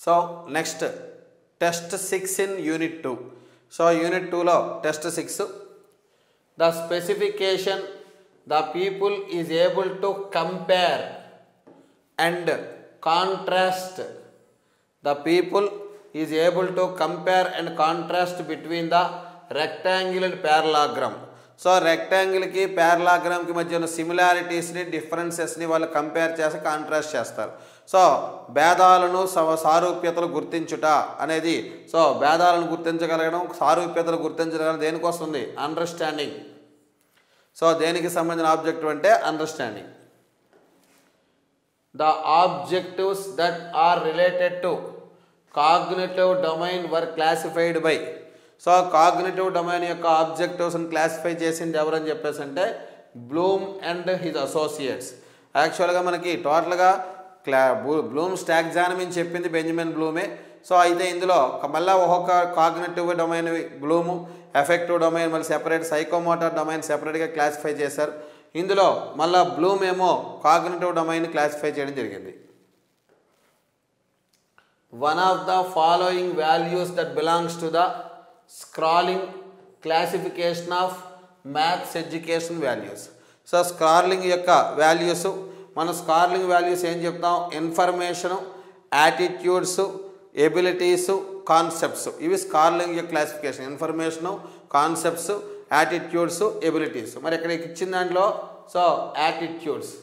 So next test six in unit two so unit టూలో test six the specification the people is able to compare and contrast the people is able to compare and contrast between the rectangle and parallelogram so రెక్టాంగిల్కి ప్యారలాగ్రామ్కి మధ్య ఉన్న సిమిలారిటీస్ని డిఫరెన్సెస్ని వాళ్ళు compare చేసి contrast చేస్తారు so భేదాలను సవ సారూప్యతలు గుర్తించుట అనేది సో భేదాలను గుర్తించగలగడం సారూప్యతలు గుర్తించగలగడం దేనికి వస్తుంది అండర్స్టాండింగ్ సో దేనికి సంబంధించిన ఆబ్జెక్టివ్ అంటే understanding the objectives that are related to cognitive domain were classified by so cognitive domain యొక్క ఆబ్జెక్టివ్స్ని క్లాసిఫై చేసింది ఎవరని చెప్పేసి అంటే బ్లూమ్ అండ్ హిజ్ అసోసియేట్స్ యాక్చువల్గా మనకి టోటల్గా క్లా బ్లూమ్ స్టాక్జానమీ అని చెప్పింది బెంజమిన్ బ్లూమే సో అయితే ఇందులో మళ్ళీ ఒక్కొక్క cognitive domain Bloom affective domain మళ్ళీ సెపరేట్ సైకోమోటార్ డొమైన్ సెపరేట్గా క్లాసిఫై చేశారు ఇందులో మళ్ళా బ్లూమ్ ఏమో కాగ్నిటివ్ డొమైన్ క్లాసిఫై చేయడం జరిగింది one of the following values that belongs to the Schorling classification of maths education values so Schorling యొక్క వాల్యూస్ మన స్కార్లింగ్ వాల్యూస్ ఏం చెప్తాం ఇన్ఫర్మేషను యాటిట్యూడ్స్ ఎబిలిటీస్ కాన్సెప్ట్స్ ఇవి స్కార్లింగ్ యొక్క classification information concepts attitudes abilities మరి ఇక్కడ ఇచ్చిన దాంట్లో so attitudes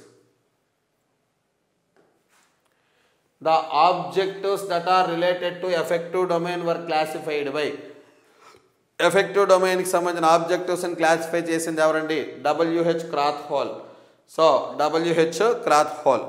the objectives that are related to effective domain were classified by effective డొమైన్కి సంబంధించిన ఆబ్జెక్టివ్స్ని క్లాసిఫై చేసింది ఎవరండి WH Krathwohl so WH Krathwohl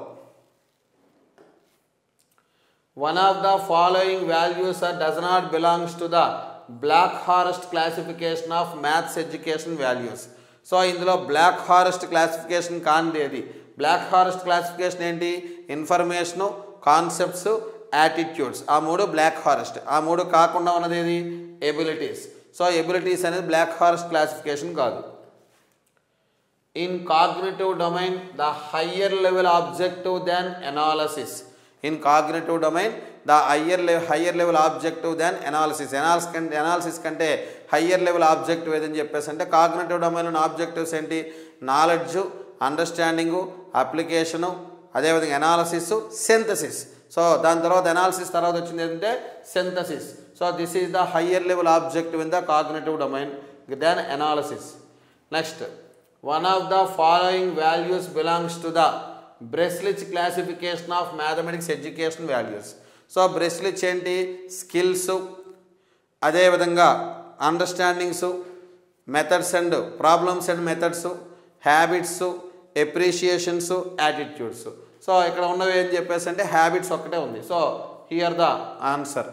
one of the following values are does not belongs to the Blackhurst classification of maths education values so ఇందులో Blackhurst classification కానిది ఏది Blackhurst classification ఏంటి information concepts attitudes ఆ మూడు Blackhurst ఆ మూడు కాకుండా ఉన్నది ఏది ఎబిలిటీస్ సో ఎబిలిటీస్ అనేది బ్లాక్ హారెస్ట్ క్లాసిఫికేషన్ కాదు in cognitive domain the higher level objective than analysis in cognitive domain the higher level higher level objective than analysis analysis కంటే ఎనాలిసిస్ కంటే హయ్యర్ లెవెల్ ఆబ్జెక్టివ్ ఏదని చెప్పేసి అంటే cognitive డొమైన్లో objectives ఏంటి knowledge understanding application అదేవిధంగా analysis synthesis so దాని తర్వాత ఎనాలిసిస్ తర్వాత వచ్చింది ఏంటంటే synthesis so this is the higher level objective in the cognitive domain then analysis next one of the following values belongs to the Breslich classification of mathematics education values so Breslich ఏంటి skills అదేవిధంగా understandings methods and problems and methods habits appreciations attitudes so ఇక్కడ ఉన్నవి ఏం చెప్పేసి అంటే habits ఒక్కటే ఉంది so here the answer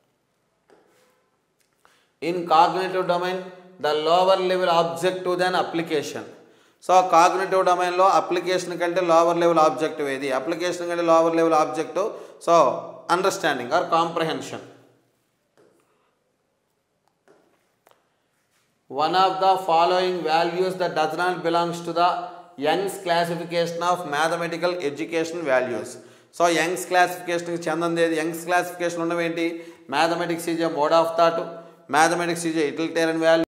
in cognitive domain the lower level objective then application so cognitive డొమైన్లో అప్లికేషన్ కంటే లోవర్ లెవెల్ ఆబ్జెక్టివ్ ఏది అప్లికేషన్ కంటే lower level objective so understanding or comprehension one of the following values that does not belongs to the Young's classification of mathematical education values. So Young's క్లాసిఫికేషన్కి చెందింది ఏది Young's classification ఉన్నవేంటి mathematics is a mode of thought mathematics is a utilitarian value